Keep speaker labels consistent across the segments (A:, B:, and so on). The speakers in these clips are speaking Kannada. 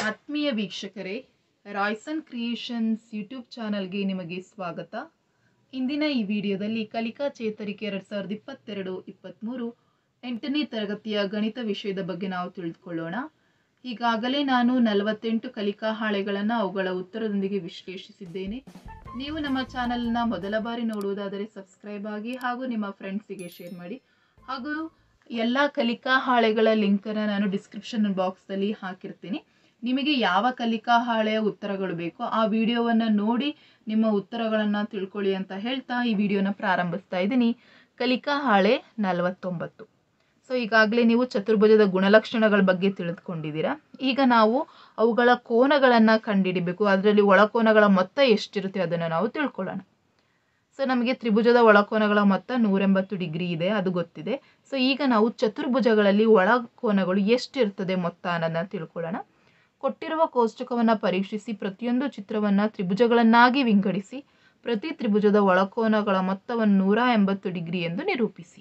A: ಆತ್ಮೀಯ ವೀಕ್ಷಕರೇ ರಾಯ್ಸನ್ ಕ್ರಿಯೇಷನ್ಸ್ ಯೂಟ್ಯೂಬ್ ಚಾನಲ್ಗೆ ನಿಮಗೆ ಸ್ವಾಗತ ಇಂದಿನ ಈ ವಿಡಿಯೋದಲ್ಲಿ ಕಲಿಕಾ ಚೇತರಿಕೆ ಎರಡು ಸಾವಿರದ ಇಪ್ಪತ್ತೆರಡು ಇಪ್ಪತ್ತ್ಮೂರು ಎಂಟನೇ ತರಗತಿಯ ಗಣಿತ ವಿಷಯದ ಬಗ್ಗೆ ನಾವು ತಿಳಿದುಕೊಳ್ಳೋಣ ಈಗಾಗಲೇ ನಾನು ನಲವತ್ತೆಂಟು ಕಲಿಕಾ ಹಾಳೆಗಳನ್ನು ಅವುಗಳ ಉತ್ತರದೊಂದಿಗೆ ವಿಶ್ಲೇಷಿಸಿದ್ದೇನೆ ನೀವು ನಮ್ಮ ಚಾನಲ್ನ ಮೊದಲ ಬಾರಿ ನೋಡುವುದಾದರೆ ಸಬ್ಸ್ಕ್ರೈಬ್ ಆಗಿ ಹಾಗೂ ನಿಮ್ಮ ಫ್ರೆಂಡ್ಸಿಗೆ ಶೇರ್ ಮಾಡಿ ಹಾಗೂ ಎಲ್ಲ ಕಲಿಕಾ ಹಾಳೆಗಳ ಲಿಂಕನ್ನು ನಾನು ಡಿಸ್ಕ್ರಿಪ್ಷನ್ ಬಾಕ್ಸ್ದಲ್ಲಿ ಹಾಕಿರ್ತೀನಿ ನಿಮಗೆ ಯಾವ ಕಲಿಕಾ ಹಾಳೆಯ ಉತ್ತರಗಳು ಬೇಕೋ ಆ ವಿಡಿಯೋವನ್ನು ನೋಡಿ ನಿಮ್ಮ ಉತ್ತರಗಳನ್ನು ತಿಳ್ಕೊಳ್ಳಿ ಅಂತ ಹೇಳ್ತಾ ಈ ವಿಡಿಯೋನ ಪ್ರಾರಂಭಿಸ್ತಾ ಇದ್ದೀನಿ ಕಲಿಕಾ ಹಾಳೆ ನಲವತ್ತೊಂಬತ್ತು ಸೊ ಈಗಾಗಲೇ ನೀವು ಚತುರ್ಭುಜದ ಗುಣಲಕ್ಷಣಗಳ ಬಗ್ಗೆ ತಿಳಿದುಕೊಂಡಿದ್ದೀರಾ ಈಗ ನಾವು ಅವುಗಳ ಕೋನಗಳನ್ನು ಕಂಡುಹಿಡಿಬೇಕು ಅದರಲ್ಲಿ ಒಳಕೋನಗಳ ಮೊತ್ತ ಎಷ್ಟಿರುತ್ತೆ ಅದನ್ನು ನಾವು ತಿಳ್ಕೊಳ್ಳೋಣ ಸೊ ನಮಗೆ ತ್ರಿಭುಜದ ಒಳಕೋನಗಳ ಮೊತ್ತ ನೂರೆಂಬತ್ತು ಡಿಗ್ರಿ ಇದೆ ಅದು ಗೊತ್ತಿದೆ ಸೊ ಈಗ ನಾವು ಚತುರ್ಭುಜಗಳಲ್ಲಿ ಒಳಕೋನಗಳು ಎಷ್ಟಿರ್ತದೆ ಮೊತ್ತ ಅನ್ನೋದನ್ನ ತಿಳ್ಕೊಳ್ಳೋಣ ಕೊಟ್ಟಿರುವ ಕೋಷ್ಟಕವನ್ನು ಪರೀಕ್ಷಿಸಿ ಪ್ರತಿಯೊಂದು ಚಿತ್ರವನ್ನು ತ್ರಿಭುಜಗಳನ್ನಾಗಿ ವಿಂಗಡಿಸಿ ಪ್ರತಿ ತ್ರಿಭುಜದ ಒಳಕೋನಗಳ ಮೊತ್ತವನ್ನು ನೂರ ಎಂಬತ್ತು ಡಿಗ್ರಿ ಎಂದು ನಿರೂಪಿಸಿ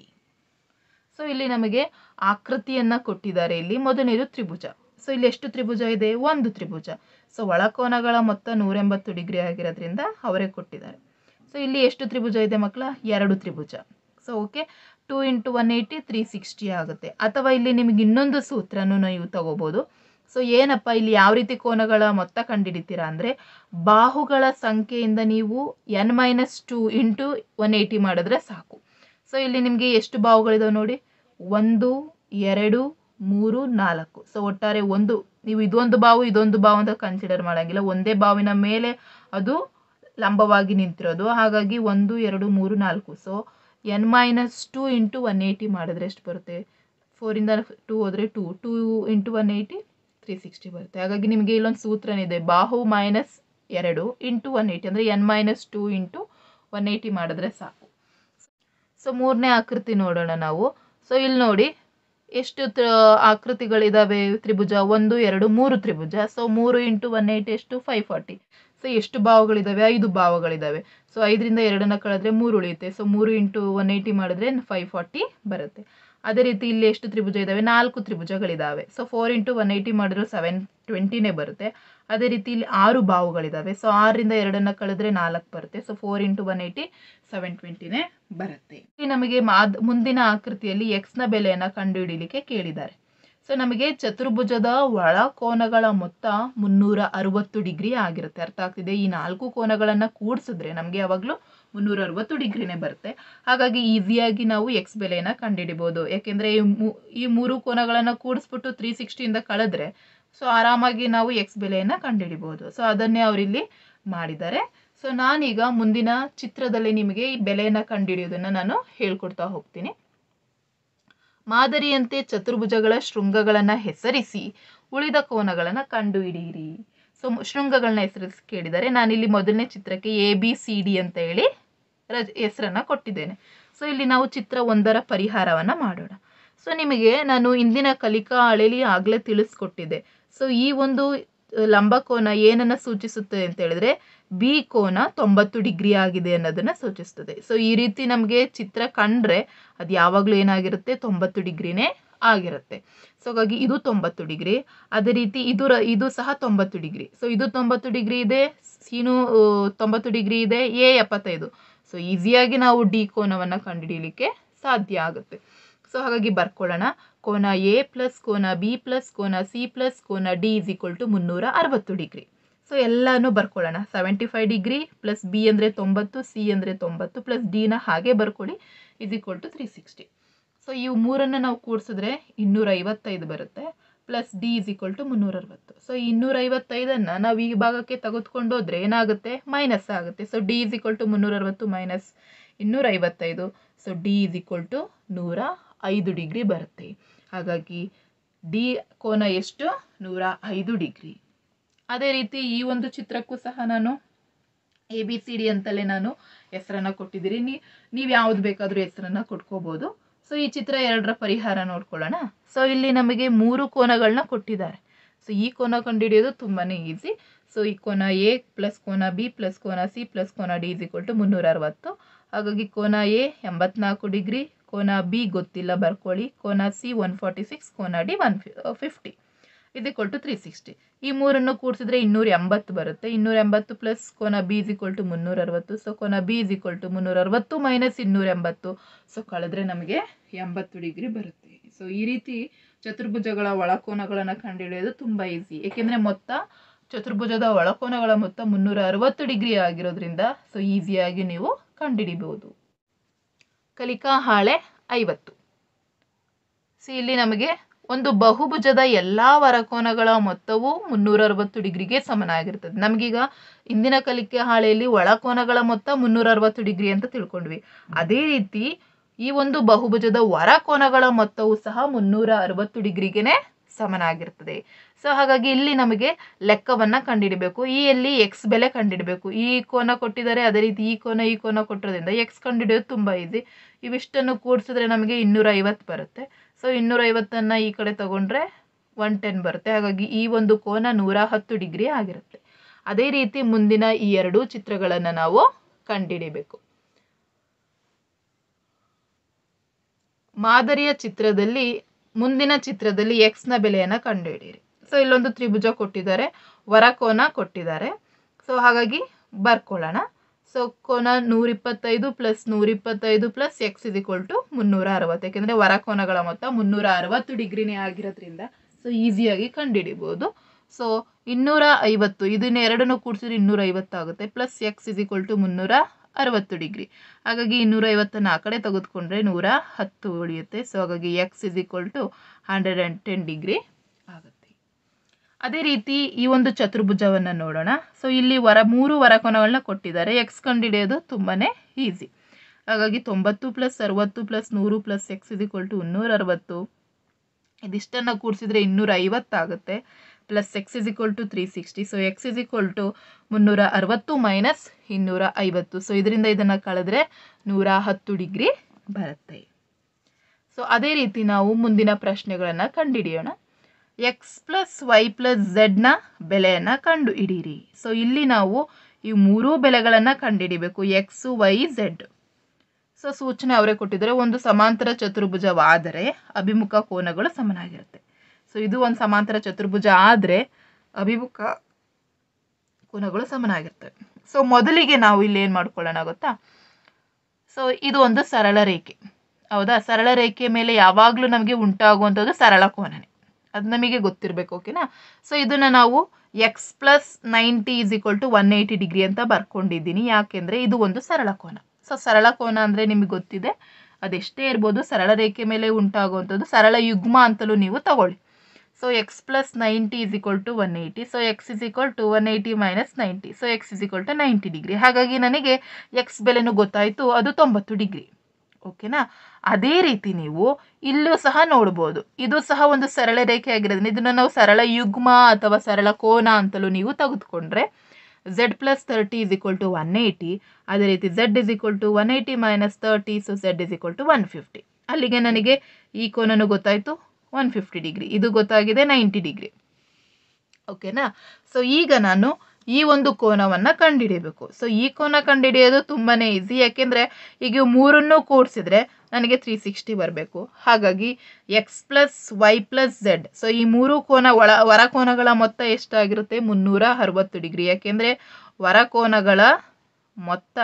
A: ಸೊ ಇಲ್ಲಿ ನಮಗೆ ಆಕೃತಿಯನ್ನು ಕೊಟ್ಟಿದ್ದಾರೆ ಇಲ್ಲಿ ಮೊದಲನೇದು ತ್ರಿಭುಜ ಸೊ ಇಲ್ಲಿ ಎಷ್ಟು ತ್ರಿಭುಜ ಇದೆ ಒಂದು ತ್ರಿಭುಜ ಸೊ ಒಳಕೋನಗಳ ಮೊತ್ತ ನೂರೆಂಬತ್ತು ಡಿಗ್ರಿ ಆಗಿರೋದ್ರಿಂದ ಅವರೇ ಕೊಟ್ಟಿದ್ದಾರೆ ಸೊ ಇಲ್ಲಿ ಎಷ್ಟು ತ್ರಿಭುಜ ಇದೆ ಮಕ್ಕಳ ಎರಡು ತ್ರಿಭುಜ so okay two into one eighty three sixty ಆಗುತ್ತೆ ಅಥವಾ ಇಲ್ಲಿ ನಿಮಗೆ ಇನ್ನೊಂದು ಸೂತ್ರನೂ ನೀವು ತಗೋಬೋದು ಸೊ ಏನಪ್ಪ ಇಲ್ಲಿ ಯಾವ ರೀತಿ ಕೋನಗಳ ಮೊತ್ತ ಕಂಡುಹಿಡಿತೀರಾ ಅಂದರೆ ಬಾಹುಗಳ ಸಂಖ್ಯೆಯಿಂದ ನೀವು N minus two into one eighty ಮಾಡಿದ್ರೆ ಸಾಕು ಸೊ ಇಲ್ಲಿ ನಿಮಗೆ ಎಷ್ಟು ಬಾಹುಗಳಿದಾವೆ ನೋಡಿ ಒಂದು ಎರಡು ಮೂರು ನಾಲ್ಕು ಸೊ ಒಟ್ಟಾರೆ ಒಂದು ನೀವು ಇದೊಂದು ಬಾವು ಇದೊಂದು ಬಾವು ಅಂತ ಕನ್ಸಿಡರ್ ಮಾಡೋಂಗಿಲ್ಲ ಒಂದೇ ಬಾವಿನ ಮೇಲೆ ಅದು ಲಂಬವಾಗಿ ನಿಂತಿರೋದು ಹಾಗಾಗಿ ಒಂದು ಎರಡು ಮೂರು ನಾಲ್ಕು so N minus two into one eighty ಮಾಡಿದ್ರೆ ಎಷ್ಟು ಬರುತ್ತೆ ಫೋರಿಂದ ಟೂ ಹೋದರೆ two two into one eighty three sixty ಬರುತ್ತೆ ಹಾಗಾಗಿ ನಿಮಗೆ ಇಲ್ಲೊಂದು ಸೂತ್ರನಿದೆ ಬಾಹು ಮೈನಸ್ ಎರಡು ಇಂಟು ಒನ್ ಏಯ್ಟಿ ಅಂದರೆ N minus two into one eighty ಮಾಡಿದ್ರೆ ಸಾಕು ಸೊ ಮೂರನೇ ಆಕೃತಿ ನೋಡೋಣ ನಾವು ಸೊ ಇಲ್ಲಿ ನೋಡಿ ಎಷ್ಟು ತ್ರ ಆಕೃತಿಗಳಿದಾವೆ ತ್ರಿಭುಜ ಒಂದು ಎರಡು ಮೂರು ತ್ರಿಭುಜ ಸೊ ಮೂರು ಇಂಟು ಒನ್ ಏಯ್ಟಿ ಎಷ್ಟು ಫೈವ್ ಫಾರ್ಟಿ ಸೊ ಎಷ್ಟು ಭಾವಗಳಿದ್ದಾವೆ ಐದು ಭಾವಗಳಿದ್ದಾವೆ ಸೊ ಐದರಿಂದ ಎರಡನ್ನು ಕಳೆದ್ರೆ ಮೂರು ಉಳಿಯುತ್ತೆ ಸೊ ಮೂರು ಇಂಟು ಒನ್ ಏಯ್ಟಿ ಮಾಡಿದ್ರೆ ಫೈವ್ ಫಾರ್ಟಿ ಬರುತ್ತೆ ಅದೇ ರೀತಿ ಇಲ್ಲಿ ಎಷ್ಟು ತ್ರಿಭುಜ ಇದ್ದಾವೆ ನಾಲ್ಕು ತ್ರಿಭುಜಗಳಿದ್ದಾವೆ so four into one eighty ಮಾಡಿದ್ರು ಸೆವೆನ್ ಟ್ವೆಂಟಿನೇ ಬರುತ್ತೆ ಅದೇ ರೀತಿ ಇಲ್ಲಿ ಆರು ಬಾವುಗಳಿದ್ದಾವೆ ಸೊ ಆರರಿಂದ ಎರಡನ್ನು ಕಳೆದ್ರೆ ನಾಲ್ಕು ಬರುತ್ತೆ so four into one eighty seven ಟ್ವೆಂಟಿನೇ ಬರುತ್ತೆ ಇಲ್ಲಿ ನಮಗೆ ಮಾದ್ ಮುಂದಿನ ಆಕೃತಿಯಲ್ಲಿ ಎಕ್ಸ್ನ ಬೆಲೆಯನ್ನು ಕಂಡುಹಿಡಿಯಲಿಕ್ಕೆ ಕೇಳಿದ್ದಾರೆ ಸೊ ನಮಗೆ ಚತುರ್ಭುಜದ ಒಳ ಕೋನಗಳ ಮೊತ್ತ ಮುನ್ನೂರ ಅರವತ್ತು ಡಿಗ್ರಿ ಆಗಿರುತ್ತೆ ಅರ್ಥ ಆಗ್ತಿದೆ ಈ ನಾಲ್ಕು ಕೋನಗಳನ್ನು ಕೂಡಿಸಿದ್ರೆ ನಮಗೆ ಯಾವಾಗಲೂ ಮುನ್ನೂರ ಅರವತ್ತು ಡಿಗ್ರಿನೇ ಬರುತ್ತೆ ಹಾಗಾಗಿ ಈಸಿಯಾಗಿ ನಾವು ಎಕ್ಸ್ ಬೆಲೆಯನ್ನು ಕಂಡುಹಿಡಿಬೋದು ಯಾಕೆಂದರೆ ಈ ಮೂ ಈ ಮೂರು ಕೋನಗಳನ್ನು ಕೂಡಿಸ್ಬಿಟ್ಟು ತ್ರೀ ಸಿಕ್ಸ್ಟಿಯಿಂದ ಕಳೆದ್ರೆ ಸೊ ಆರಾಮಾಗಿ ನಾವು ಎಕ್ಸ್ ಬೆಲೆಯನ್ನು ಕಂಡುಹಿಡಿಬೋದು ಸೊ ಅದನ್ನೇ ಅವರಿಲ್ಲಿ ಮಾಡಿದ್ದಾರೆ ಸೊ ನಾನೀಗ ಮುಂದಿನ ಚಿತ್ರದಲ್ಲಿ ನಿಮಗೆ ಈ ಬೆಲೆಯನ್ನು ಕಂಡುಹಿಡಿಯೋದನ್ನು ನಾನು ಹೇಳ್ಕೊಡ್ತಾ ಹೋಗ್ತೀನಿ ಮಾದರಿಯಂತೆ ಚತುರ್ಭುಜಗಳ ಶೃಂಗಗಳನ್ನು ಹೆಸರಿಸಿ ಉಳಿದ ಕೋನಗಳನ್ನು ಕಂಡುಹಿಡಿಯಿರಿ ಸೊ ಶೃಂಗಗಳನ್ನ ಹೆಸರಿಸಿ ಕೇಳಿದರೆ ನಾನಿಲ್ಲಿ ಮೊದಲನೇ ಚಿತ್ರಕ್ಕೆ ಎ ಬಿ ಸಿ ಡಿ ಅಂತ ಹೇಳಿ ರಜ ಹೆಸರನ್ನು ಕೊಟ್ಟಿದ್ದೇನೆ ಸೊ ಇಲ್ಲಿ ನಾವು ಚಿತ್ರ ಒಂದರ ಪರಿಹಾರವನ್ನು ಮಾಡೋಣ ಸೊ ನಿಮಗೆ ನಾನು ಇಂದಿನ ಕಲಿಕಾ ಹಳೆಯಲ್ಲಿ ಆಗಲೇ ತಿಳಿಸ್ಕೊಟ್ಟಿದ್ದೆ ಸೊ ಈ ಒಂದು ಲಂಬಕೋನ ಏನನ್ನು ಸೂಚಿಸುತ್ತದೆ ಅಂತ ಹೇಳಿದ್ರೆ ಬಿ ಕೋನ ತೊಂಬತ್ತು ಡಿಗ್ರಿ ಆಗಿದೆ ಅನ್ನೋದನ್ನು ಸೂಚಿಸ್ತದೆ ಸೊ ಈ ರೀತಿ ನಮಗೆ ಚಿತ್ರ ಕಂಡ್ರೆ ಅದು ಯಾವಾಗಲೂ ಏನಾಗಿರುತ್ತೆ ತೊಂಬತ್ತು ಡಿಗ್ರಿನೇ ಆಗಿರುತ್ತೆ ಸೊ ಹಾಗಾಗಿ ಇದು ತೊಂಬತ್ತು ಡಿಗ್ರಿ ಅದೇ ರೀತಿ ಇದು ರ ಇದು ಸಹ ತೊಂಬತ್ತು ಡಿಗ್ರಿ ಸೊ ಇದು ತೊಂಬತ್ತು ಡಿಗ್ರಿ ಇದೆ ಸೀನು ತೊಂಬತ್ತು ಡಿಗ್ರಿ ಇದೆ ಎ ಎಪ್ಪತ್ತೈದು ಸೊ ಈಸಿಯಾಗಿ ನಾವು ಡಿ ಕೋನವನ್ನು ಕಂಡುಹಿಡಿಯಲಿಕ್ಕೆ ಸಾಧ್ಯ ಆಗುತ್ತೆ ಸೊ ಹಾಗಾಗಿ ಬರ್ಕೊಳ್ಳೋಣ ಕೋನ ಎ ಪ್ಲಸ್ ಕೋನ ಬಿ ಪ್ಲಸ್ ಕೋನ ಸಿ ಪ್ಲಸ್ ಕೋನ ಡಿ ಇಸ್ ಈಕ್ವಲ್ ಟು ಮುನ್ನೂರ ಅರವತ್ತು ಡಿಗ್ರಿ ಸೊ ಎಲ್ಲನೂ ಬರ್ಕೊಳ್ಳೋಣ seventy five degree plus B ಅಂದರೆ ತೊಂಬತ್ತು ಸಿ ಅಂದರೆ ತೊಂಬತ್ತು ಪ್ಲಸ್ ಡಿನ ಹಾಗೆ ಬರ್ಕೊಳ್ಳಿ is equal to three sixty so ಇವು ಮೂರನ್ನು ನಾವು ಕೂಡಿಸಿದ್ರೆ ಇನ್ನೂರ ಐವತ್ತೈದು ಬರುತ್ತೆ plus D is equal to ಮುನ್ನೂರ ಅರವತ್ತು ಸೊ ಈ ಇನ್ನೂರ ಐವತ್ತೈದನ್ನು ನಾವು ಈ ಭಾಗಕ್ಕೆ ತೆಗೆದುಕೊಂಡು ಹೋದ್ರೆ ಏನಾಗುತ್ತೆ ಮೈನಸ್ ಆಗುತ್ತೆ so D is equal to ಮುನ್ನೂರ ಅರವತ್ತು ಮೈನಸ್ ಇನ್ನೂರ ಐವತ್ತೈದು so D is equal to ನೂರ ಐದು ಡಿಗ್ರಿ ಬರುತ್ತೆ ಹಾಗಾಗಿ ಡಿ ಕೋನ ಎಷ್ಟು ನೂರ ಐದು ಡಿಗ್ರಿ ಅದೇ ರೀತಿ ಈ ಒಂದು ಚಿತ್ರಕ್ಕೂ ಸಹ ನಾನು ಎ ಬಿ ಸಿ ಡಿ ಅಂತಲೇ ನಾನು ಹೆಸರನ್ನು ಕೊಟ್ಟಿದ್ದೀರಿ ನೀ ನೀವು ಯಾವ್ದು ಬೇಕಾದರೂ ಹೆಸರನ್ನು ಕೊಟ್ಕೋಬೋದು ಸೊ ಈ ಚಿತ್ರ ಎರಡರ ಪರಿಹಾರ ನೋಡ್ಕೊಳ್ಳೋಣ ಸೊ ಇಲ್ಲಿ ನಮಗೆ ಮೂರು ಕೋನಗಳನ್ನ ಕೊಟ್ಟಿದ್ದಾರೆ ಸೊ ಈ ಕೋನ ಕಂಡುಹಿಡಿಯೋದು ತುಂಬಾ ಈಸಿ ಸೊ ಈ ಕೋನ ಎ ಪ್ಲಸ್ ಕೋನ ಬಿ ಪ್ಲಸ್ ಕೋನ ಸಿ ಪ್ಲಸ್ ಕೋನ ಡಿ ಇಸ್ ಈಕ್ವಲ್ ಟು ಮುನ್ನೂರ ಅರವತ್ತು ಹಾಗಾಗಿ ಕೋನ ಎ ಎಂಬತ್ನಾಲ್ಕು ಡಿಗ್ರಿ ಕೋನ ಬಿ ಗೊತ್ತಿಲ್ಲ ಬರ್ಕೊಳ್ಳಿ ಕೋನ ಸಿ ಒನ್ ಫಾರ್ಟಿ ಸಿಕ್ಸ್ ಕೋನ ಡಿ ಒನ್ ಫಿಫ್ಟಿ ಇದು ಈಕ್ವಲ್ ಟು ತ್ರೀ ಸಿಕ್ಸ್ಟಿ ಈ ಮೂರನ್ನು ಕೂಡಿಸಿದ್ರೆ ಇನ್ನೂರ ಎಂಬತ್ತು ಬರುತ್ತೆ ಇನ್ನೂರ ಎಂಬತ್ತು ಪ್ಲಸ್ ಕೋನ ಬಿ ಇಸ್ ಈಕ್ವಲ್ ಟು ಮುನ್ನೂರ ಅರವತ್ತು ಸೊ ಕೋನ ಬಿ ಇಸ್ ಈಕ್ವಲ್ ಟು ಮುನ್ನೂರ ಅರವತ್ತು ಮೈನಸ್ ಇನ್ನೂರ ಎಂಬತ್ತು ಸೊ ಕಳೆದ್ರೆ ನಮಗೆ ಎಂಬತ್ತು ಡಿಗ್ರಿ ಬರುತ್ತೆ ಸೊ ಈ ರೀತಿ ಚತುರ್ಭುಜಗಳ ಒಳಕೋನಗಳನ್ನು ಕಂಡುಹಿಡಿಯೋದು ತುಂಬ ಈಸಿ ಏಕೆಂದರೆ ಮೊತ್ತ ಚತುರ್ಭುಜದ ಒಳಕೋನಗಳ ಮೊತ್ತ ಮುನ್ನೂರ ಅರವತ್ತು ಡಿಗ್ರಿ ಆಗಿರೋದ್ರಿಂದ ಸೊ ಈಸಿಯಾಗಿ ನೀವು ಕಂಡುಹಿಡಿಬಹುದು ಕಲಿಕಾ ಹಾಳೆ ಐವತ್ತು ಸೊ ಇಲ್ಲಿ ನಮಗೆ ಒಂದು ಬಹುಭುಜದ ಎಲ್ಲ ವರಕೋನಗಳ ಮೊತ್ತವು ಮುನ್ನೂರ ಅರವತ್ತು ಡಿಗ್ರಿಗೆ ಸಮನಾಗಿರ್ತದೆ ನಮಗೀಗ ಇಂದಿನ ಕಲಿಕೆ ಹಾಳೆಯಲ್ಲಿ ಒಳಕೋನಗಳ ಮೊತ್ತ ಮುನ್ನೂರ ಅರವತ್ತು ಡಿಗ್ರಿ ಅಂತ ತಿಳ್ಕೊಂಡ್ವಿ ಅದೇ ರೀತಿ ಈ ಒಂದು ಬಹುಭುಜದ ವರಕೋನಗಳ ಮೊತ್ತವು ಸಹ ಮುನ್ನೂರ ಅರವತ್ತು ಡಿಗ್ರಿಗೆನೆ ಸಮನಾಗಿರ್ತದೆ ಸೊ ಹಾಗಾಗಿ ಇಲ್ಲಿ ನಮಗೆ ಲೆಕ್ಕವನ್ನು ಕಂಡುಹಿಡಬೇಕು ಈ ಎಲ್ಲಿ ಎಕ್ಸ್ ಬೆಲೆ ಕಂಡುಹಿಡಬೇಕು ಈ ಕೋನ ಕೊಟ್ಟಿದ್ದಾರೆ ಅದೇ ರೀತಿ ಈ ಕೋನ ಈ ಕೋನ ಕೊಟ್ಟಿರೋದ್ರಿಂದ ಎಕ್ಸ್ ಕಂಡುಹಿಡಿಯೋದು ತುಂಬ ಈಸಿ ಇವಿಷ್ಟನ್ನು ಕೂಡಿಸಿದ್ರೆ ನಮಗೆ ಇನ್ನೂರ ಐವತ್ತು ಬರುತ್ತೆ ಸೊ ಇನ್ನೂರ ಐವತ್ತನ್ನು ಈ ಕಡೆ ತಗೊಂಡ್ರೆ ಒನ್ ಟೆನ್ ಬರುತ್ತೆ ಹಾಗಾಗಿ ಈ ಒಂದು ಕೋನ ನೂರ ಹತ್ತು ಡಿಗ್ರಿ ಆಗಿರುತ್ತೆ ಅದೇ ರೀತಿ ಮುಂದಿನ ಈ ಎರಡೂ ಚಿತ್ರಗಳನ್ನು ನಾವು ಕಂಡುಹಿಡಿಬೇಕು ಮಾದರಿಯ ಚಿತ್ರದಲ್ಲಿ ಮುಂದಿನ ಚಿತ್ರದಲ್ಲಿ ಎಕ್ಸ್ನ ಬೆಲೆಯನ್ನು ಕಂಡುಹಿಡಿಯಿರಿ ಸೊ ಇಲ್ಲೊಂದು ತ್ರಿಭುಜ ಕೊಟ್ಟಿದ್ದಾರೆ ವರಕೋನ ಕೊಟ್ಟಿದ್ದಾರೆ ಸೊ ಹಾಗಾಗಿ ಬರ್ಕೊಳ್ಳೋಣ ಸೊ ಕೋನ ನೂರಿಪ್ಪತ್ತೈದು ಪ್ಲಸ್ ನೂರಿಪ್ಪತ್ತೈದು plus X is equal to ಮುನ್ನೂರ ಅರವತ್ತು ಯಾಕೆಂದರೆ ವರಕೋನಗಳ ಮೊತ್ತ ಮುನ್ನೂರ ಅರವತ್ತು ಡಿಗ್ರಿನೇ ಆಗಿರೋದ್ರಿಂದ ಸೊ ಈಸಿಯಾಗಿ ಕಂಡುಹಿಡಿಬೋದು ಸೊ ಇನ್ನೂರ ಐವತ್ತು ಇದನ್ನ ಎರಡನ್ನು ಕೂಡಿಸಿದ್ರೆ ಇನ್ನೂರ ಐವತ್ತಾಗುತ್ತೆ plus X is equal to ಮುನ್ನೂರ ಅರವತ್ತು ಡಿಗ್ರಿ ಹಾಗಾಗಿ ಇನ್ನೂರ ಐವತ್ತನ್ನು ಆ ಕಡೆ ತೆಗೆದುಕೊಂಡ್ರೆ ನೂರ ಹತ್ತು ಉಳಿಯುತ್ತೆ ಸೊ ಹಾಗಾಗಿ X is equal to hundred and ten degree ಆಗುತ್ತೆ ಅದೇ ರೀತಿ ಈ ಒಂದು ಚತುರ್ಭುಜವನ್ನು ನೋಡೋಣ ಸೊ ಇಲ್ಲಿ ವರ ಮೂರು ವರಕೋನಗಳನ್ನ ಕೊಟ್ಟಿದ್ದಾರೆ ಎಕ್ಸ್ ಕಂಡುಹಿಡಿಯೋದು ತುಂಬಾ ಈಸಿ ಹಾಗಾಗಿ ತೊಂಬತ್ತು ಪ್ಲಸ್ ಅರವತ್ತು ಪ್ಲಸ್ ನೂರು plus X is equal to ಮುನ್ನೂರ ಅರವತ್ತು ಇದಿಷ್ಟನ್ನು ಕೂಡಿಸಿದ್ರೆ ಇನ್ನೂರ ಐವತ್ತಾಗುತ್ತೆ plus X is equal to three sixty so X is equal to ಮುನ್ನೂರ ಅರವತ್ತು ಮೈನಸ್ ಇನ್ನೂರ ಐವತ್ತು ಸೊ ಇದರಿಂದ ಇದನ್ನು ಕಳೆದ್ರೆ ನೂರ ಹತ್ತು ಡಿಗ್ರಿ ಬರುತ್ತೆ ಸೊ ಅದೇ ರೀತಿ ನಾವು ಮುಂದಿನ ಪ್ರಶ್ನೆಗಳನ್ನು ಕಂಡುಹಿಡಿಯೋಣ ಎಕ್ಸ್ ಪ್ಲಸ್ ವೈ ಪ್ಲಸ್ ಝೆಡ್ನ ಬೆಲೆಯನ್ನು ಕಂಡು ಹಿಡೀರಿ ಸೊ ಇಲ್ಲಿ ನಾವು ಈ ಮೂರೂ ಬೆಲೆಗಳನ್ನು ಕಂಡುಹಿಡಿಬೇಕು ಎಕ್ಸು ವೈ ಝೆಡ್ ಸೊ ಸೂಚನೆ ಅವರೇ ಕೊಟ್ಟಿದ್ದಾರೆ ಒಂದು ಸಮಾಂತರ ಚತುರ್ಭುಜವಾದರೆ ಅಭಿಮುಖ ಕೋನಗಳು ಸಮನಾಗಿರುತ್ತೆ ಸೊ ಇದು ಒಂದು ಸಮಾಂತರ ಚತುರ್ಭುಜ ಆದರೆ ಅಭಿಮುಖ ಕೋನಗಳು ಸಮನಾಗಿರ್ತವೆ ಸೊ ಮೊದಲಿಗೆ ನಾವು ಇಲ್ಲಿ ಏನು ಮಾಡ್ಕೊಳ್ಳೋಣ ಗೊತ್ತಾ ಸೊ ಇದು ಒಂದು ಸರಳ ರೇಖೆ ಹೌದಾ ಸರಳ ರೇಖೆ ಮೇಲೆ ಯಾವಾಗಲೂ ನಮಗೆ ಉಂಟಾಗುವಂಥದ್ದು ಸರಳ ಕೋನನೇ ಅದು ನಮಗೆ ಗೊತ್ತಿರಬೇಕು ಓಕೆನಾ ಸೊ ಇದನ್ನು ನಾವು x plus ninety is equal to one eighty degree ಅಂತ ಬರ್ಕೊಂಡಿದ್ದೀನಿ ಯಾಕೆಂದರೆ ಇದು ಒಂದು ಸರಳ ಕೋನ ಸೊ ಸರಳ ಕೋನ ಅಂದರೆ ನಿಮಗೆ ಗೊತ್ತಿದೆ ಅದೆಷ್ಟೇ ಇರ್ಬೋದು ಸರಳ ರೇಖೆ ಮೇಲೆ ಉಂಟಾಗುವಂಥದ್ದು ಸರಳ ಯುಗ್ಮ ಅಂತಲೂ ನೀವು ತಗೊಳ್ಳಿ so x plus ninety is equal to one eighty so X is equal to one eighty minus ninety so X is equal to ninety degree ಹಾಗಾಗಿ ನನಗೆ ಎಕ್ಸ್ ಬೆಲೆನೂ ಗೊತ್ತಾಯಿತು ಅದು ತೊಂಬತ್ತು ಡಿಗ್ರಿ ಓಕೆನಾ ಅದೇ ರೀತಿ ನೀವು ಇಲ್ಲೂ ಸಹ ನೋಡ್ಬೋದು ಇದು ಸಹ ಒಂದು ಸರಳ ರೇಖೆ ಆಗಿರೋದ್ರಿಂದ ಇದನ್ನು ನಾವು ಸರಳ ಯುಗ್ಮ ಅಥವಾ ಸರಳ ಕೋನ ಅಂತಲೂ ನೀವು ತೆಗೆದುಕೊಂಡ್ರೆ z plus thirty is equal to one eighty ಅದೇ ರೀತಿ z is equal to one eighty minus thirty so z is equal to one fifty ಅಲ್ಲಿಗೆ ನನಗೆ ಈ ಕೋನನು ಗೊತ್ತಾಯಿತು ಒನ್ ಫಿಫ್ಟಿ ಡಿಗ್ರಿ ಇದು ಗೊತ್ತಾಗಿದೆ ನೈಂಟಿ ಡಿಗ್ರಿ ಓಕೆನಾ ಸೊ ಈಗ ನಾನು ಈ ಒಂದು ಕೋನವನ್ನು ಕಂಡುಹಿಡಿಯಬೇಕು ಸೊ ಈ ಕೋನ ಕಂಡುಹಿಡಿಯೋದು ತುಂಬಾ ಈಸಿ ಯಾಕೆಂದರೆ ಈಗ ಇವು ಮೂರನ್ನು ಕೂಡಿಸಿದ್ರೆ ನನಗೆ ತ್ರೀ ಸಿಕ್ಸ್ಟಿ ಬರಬೇಕು ಹಾಗಾಗಿ x plus Y plus z so ಈ ಮೂರು ಕೋನ ಒಳ ವರಕೋನಗಳ ಮೊತ್ತ ಎಷ್ಟಾಗಿರುತ್ತೆ ಮುನ್ನೂರ ಅರವತ್ತು ಡಿಗ್ರಿ ಯಾಕೆಂದರೆ ವರಕೋನಗಳ ಮೊತ್ತ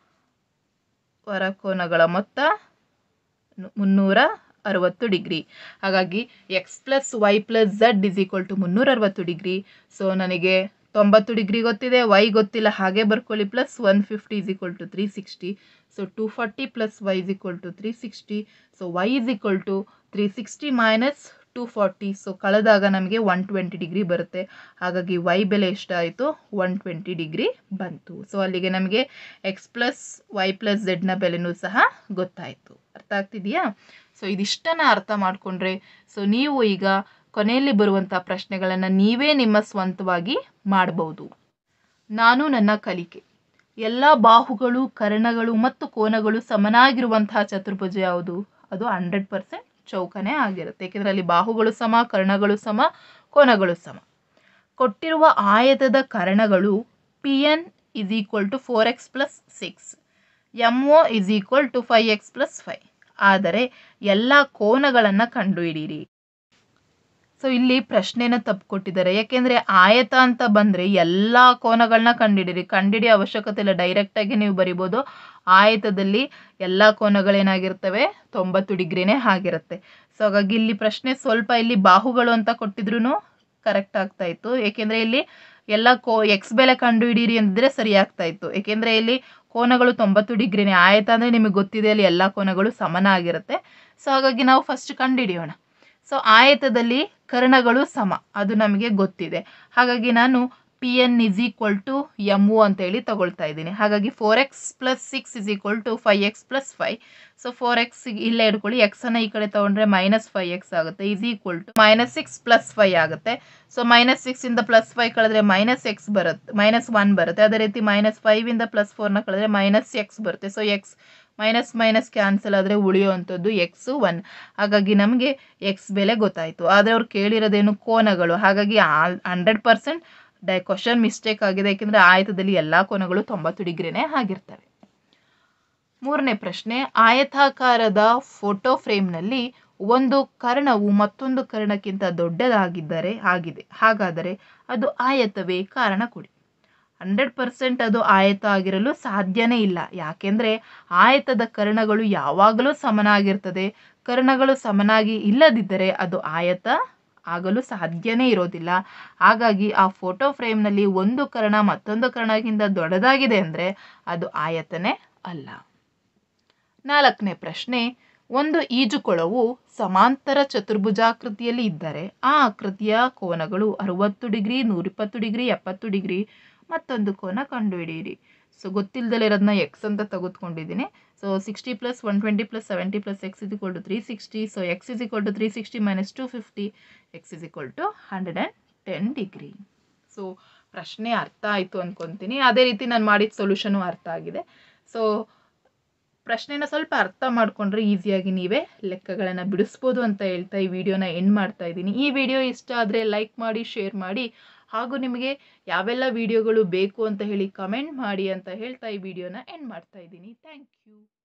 A: ವರಕೋನಗಳ ಮೊತ್ತ ಮುನ್ನೂರ ಅರವತ್ತು ಡಿಗ್ರಿ ಹಾಗಾಗಿ x plus Y plus z is equal to ಮುನ್ನೂರ ಅರವತ್ತು ಡಿಗ್ರಿ ಸೊ ನನಗೆ ತೊಂಬತ್ತು ಡಿಗ್ರಿ ಗೊತ್ತಿದೆ ವೈ ಗೊತ್ತಿಲ್ಲ ಹಾಗೆ ಬರ್ಕೊಳ್ಳಿ plus one fifty is equal to three sixty so two forty plus y is equal to three sixty so y is equal to three sixty minus two forty so ಕಳೆದಾಗ ನಮಗೆ ಒನ್ ಟ್ವೆಂಟಿ ಡಿಗ್ರಿ ಬರುತ್ತೆ ಹಾಗಾಗಿ ವೈ ಬೆಲೆ ಎಷ್ಟಾಯಿತು ಒನ್ ಟ್ವೆಂಟಿ ಡಿಗ್ರಿ ಬಂತು ಸೊ ಅಲ್ಲಿಗೆ ನಮಗೆ ಎಕ್ಸ್ ಪ್ಲಸ್ ವೈ ಪ್ಲಸ್ ಝೆಡ್ನ ಬೆಲೆನೂ ಸಹ ಗೊತ್ತಾಯಿತು ಅರ್ಥ ಆಗ್ತಿದೆಯಾ ಸೊ ಇದಿಷ್ಟನ್ನು ಅರ್ಥ ಮಾಡಿಕೊಂಡ್ರೆ ಸೊ ನೀವು ಈಗ ಕೊನೆಯಲ್ಲಿ ಬರುವಂಥ ಪ್ರಶ್ನೆಗಳನ್ನು ನೀವೇ ನಿಮ್ಮ ಸ್ವಂತವಾಗಿ ಮಾಡಬಹುದು ನಾನು ನನ್ನ ಕಲಿಕೆ ಎಲ್ಲ ಬಾಹುಗಳು ಕರ್ಣಗಳು ಮತ್ತು ಕೋನಗಳು ಸಮನಾಗಿರುವಂತಹ ಚತುರ್ಭುಜ ಯಾವುದು ಅದು ಹಂಡ್ರೆಡ್ ಪರ್ಸೆಂಟ್ ಚೌಕನೇ ಆಗಿರುತ್ತೆ ಏಕೆಂದರೆ ಅಲ್ಲಿ ಬಾಹುಗಳು ಸಮ ಕರ್ಣಗಳು ಸಮ ಕೋನಗಳು ಸಮ ಕೊಟ್ಟಿರುವ ಆಯತದ ಕರ್ಣಗಳು P N is equal to four x plus six M O is equal to five x plus five ಆದರೆ ಎಲ್ಲ ಕೋನಗಳನ್ನು ಕಂಡುಹಿಡಿಯಿರಿ ಸೊ ಇಲ್ಲಿ ಪ್ರಶ್ನೆನ ತಪ್ಪು ಕೊಟ್ಟಿದ್ದಾರೆ ಯಾಕೆಂದರೆ ಆಯತ ಅಂತ ಬಂದರೆ ಎಲ್ಲ ಕೋನಗಳನ್ನ ಕಂಡಿಡಿರಿ ಕಂಡಿಡಿಯೋ ಅವಶ್ಯಕತೆ ಇಲ್ಲ ಡೈರೆಕ್ಟಾಗಿ ನೀವು ಬರಿಬೋದು ಆಯತದಲ್ಲಿ ಎಲ್ಲ ಕೋನಗಳೇನಾಗಿರ್ತವೆ ತೊಂಬತ್ತು ಡಿಗ್ರಿನೇ ಆಗಿರುತ್ತೆ ಸೊ ಹಾಗಾಗಿ ಇಲ್ಲಿ ಪ್ರಶ್ನೆ ಸ್ವಲ್ಪ ಇಲ್ಲಿ ಬಾಹುಗಳು ಅಂತ ಕೊಟ್ಟಿದ್ರು ಕರೆಕ್ಟ್ ಆಗ್ತಾ ಇತ್ತು ಏಕೆಂದರೆ ಇಲ್ಲಿ ಎಲ್ಲ ಕೋ ಎಕ್ಸ್ ಬೆಲೆ ಕಂಡು ಹಿಡೀರಿ ಅಂದಿದ್ರೆ ಸರಿ ಆಗ್ತಾ ಇತ್ತು ಏಕೆಂದರೆ ಇಲ್ಲಿ ಕೋನಗಳು ತೊಂಬತ್ತು ಡಿಗ್ರಿನೇ ಆಯತ ಅಂದರೆ ನಿಮಗೆ ಗೊತ್ತಿದೆ ಅಲ್ಲಿ ಎಲ್ಲ ಕೋನಗಳು ಸಮಾನ ಆಗಿರುತ್ತೆ ಸೊ ಹಾಗಾಗಿ ನಾವು ಫಸ್ಟ್ ಕಂಡುಹಿಡಿಯೋಣ ಸೊ ಆಯತದಲ್ಲಿ ಕರ್ಣಗಳು ಸಮ ಅದು ನಮಗೆ ಗೊತ್ತಿದೆ ಹಾಗಾಗಿ ನಾನು P N is equal to M O ಅಂತೇಳಿ ತಗೊಳ್ತಾ ಇದ್ದೀನಿ ಹಾಗಾಗಿ four x plus six is equal to five x plus five so four x ಇಲ್ಲೇ ಇಟ್ಕೊಳ್ಳಿ ಎಕ್ಸನ್ನು ಈ ಕಡೆ ತೊಗೊಂಡ್ರೆ ಮೈನಸ್ ಫೈ ಎಕ್ಸ್ ಆಗುತ್ತೆ is equal to minus six plus five ಆಗುತ್ತೆ ಸೊ ಮೈನಸ್ ಸಿಕ್ಸಿಂದ ಪ್ಲಸ್ ಫೈ ಕಳೆದ್ರೆ ಮೈನಸ್ ಎಕ್ಸ್ ಬರುತ್ತೆ ಮೈನಸ್ ಒನ್ ಬರುತ್ತೆ ಅದೇ ರೀತಿ ಮೈನಸ್ ಫೈವಿಂದ ಪ್ಲಸ್ ಫೋರ್ನ ಕಳೆದ್ರೆ ಮೈನಸ್ ಎಕ್ಸ್ ಬರುತ್ತೆ so X minus minus cancel ಆದರೆ ಉಳಿಯುವಂಥದ್ದು ಎಕ್ಸು ಒನ್ ಹಾಗಾಗಿ ನಮಗೆ ಎಕ್ಸ್ ಬೆಲೆ ಗೊತ್ತಾಯಿತು ಆದರೆ ಅವ್ರು ಕೇಳಿರೋದೇನು ಕೋನಗಳು ಹಾಗಾಗಿ hundred percent the question mistake ಆಗಿದೆ ಯಾಕೆಂದರೆ ಆಯತದಲ್ಲಿ ಎಲ್ಲ ಕೋನಗಳು ತೊಂಬತ್ತು ಡಿಗ್ರಿನೇ ಆಗಿರ್ತವೆ ಮೂರನೇ ಪ್ರಶ್ನೆ ಆಯತಾಕಾರದ ಫೋಟೋ ಫ್ರೇಮ್ನಲ್ಲಿ ಒಂದು ಕರ್ಣವು ಮತ್ತೊಂದು ಕರ್ಣಕ್ಕಿಂತ ದೊಡ್ಡದಾಗಿದ್ದರೆ ಆಗಿದೆ ಹಾಗಾದರೆ ಅದು ಆಯತವೇ ಕಾರಣ ಕೊಡಿ ಹಂಡ್ರೆಡ್ ಪರ್ಸೆಂಟ್ ಅದು ಆಯತ ಆಗಿರಲು ಸಾಧ್ಯನೇ ಇಲ್ಲ ಯಾಕೆಂದರೆ ಆಯತದ ಕರ್ಣಗಳು ಯಾವಾಗಲೂ ಸಮನಾಗಿರ್ತದೆ ಕರ್ಣಗಳು ಸಮನಾಗಿ ಇಲ್ಲದಿದ್ದರೆ ಅದು ಆಯತ ಆಗಲು ಸಾಧ್ಯನೇ ಇರೋದಿಲ್ಲ ಹಾಗಾಗಿ ಆ ಫೋಟೋ ಫ್ರೇಮ್ನಲ್ಲಿ ಒಂದು ಕರ್ಣ ಮತ್ತೊಂದು ಕರ್ಣಕ್ಕಿಂತ ದೊಡ್ಡದಾಗಿದೆ ಅಂದರೆ ಅದು ಆಯತನೇ ಅಲ್ಲ ನಾಲ್ಕನೇ ಪ್ರಶ್ನೆ ಒಂದು ಈಜುಕೊಳವು ಸಮಾಂತರ ಚತುರ್ಭುಜಾಕೃತಿಯಲ್ಲಿ ಇದ್ದರೆ ಆ ಆಕೃತಿಯ ಕೋನಗಳು ಅರುವತ್ತು ಡಿಗ್ರಿ ನೂರಿಪ್ಪತ್ತು ಡಿಗ್ರಿ ಎಪ್ಪತ್ತು ಡಿಗ್ರಿ ಮತ್ತೊಂದು ಕೋನ ಕಂಡುಹಿಡಿಯಿರಿ ಸೊ ಗೊತ್ತಿಲ್ಲದಲ್ಲೇ ಇರೋದನ್ನ ಎಕ್ಸ್ ಅಂತ ತೆಗೆದುಕೊಂಡಿದ್ದೀನಿ so sixty plus one twenty plus seventy plus X is equal to three sixty so X is equal to three sixty minus two fifty x is equal to hundred and ten degree so ಪ್ರಶ್ನೆ ಅರ್ಥ ಆಯಿತು ಅಂದ್ಕೊತೀನಿ ಅದೇ ರೀತಿ ನಾನು ಮಾಡಿದ ಸೊಲ್ಯೂಷನು ಅರ್ಥ ಆಗಿದೆ ಸೊ ಪ್ರಶ್ನೆನ ಸ್ವಲ್ಪ ಅರ್ಥ ಮಾಡಿಕೊಂಡ್ರೆ ಈಸಿಯಾಗಿ ನೀವೇ ಲೆಕ್ಕಗಳನ್ನು ಬಿಡಿಸ್ಬೋದು ಅಂತ ಹೇಳ್ತಾ ಈ ವಿಡಿಯೋನ ಎಂಡ್ ಮಾಡ್ತಾ ಇದ್ದೀನಿ ಈ ವಿಡಿಯೋ ಇಷ್ಟ ಆದರೆ ಲೈಕ್ ಮಾಡಿ ಶೇರ್ ಮಾಡಿ ಹಾಗೂ ನಿಮಗೆ ಯಾವೆಲ್ಲ ವಿಡಿಯೋಗಳು ಬೇಕು ಅಂತ ಹೇಳಿ ಕಮೆಂಟ್ ಮಾಡಿ ಅಂತ ಹೇಳ್ತಾ ಈ ವಿಡಿಯೋನ ಎಂಡ್ ಮಾಡ್ತಾ ಇದ್ದೀನಿ ಥ್ಯಾಂಕ್ ಯು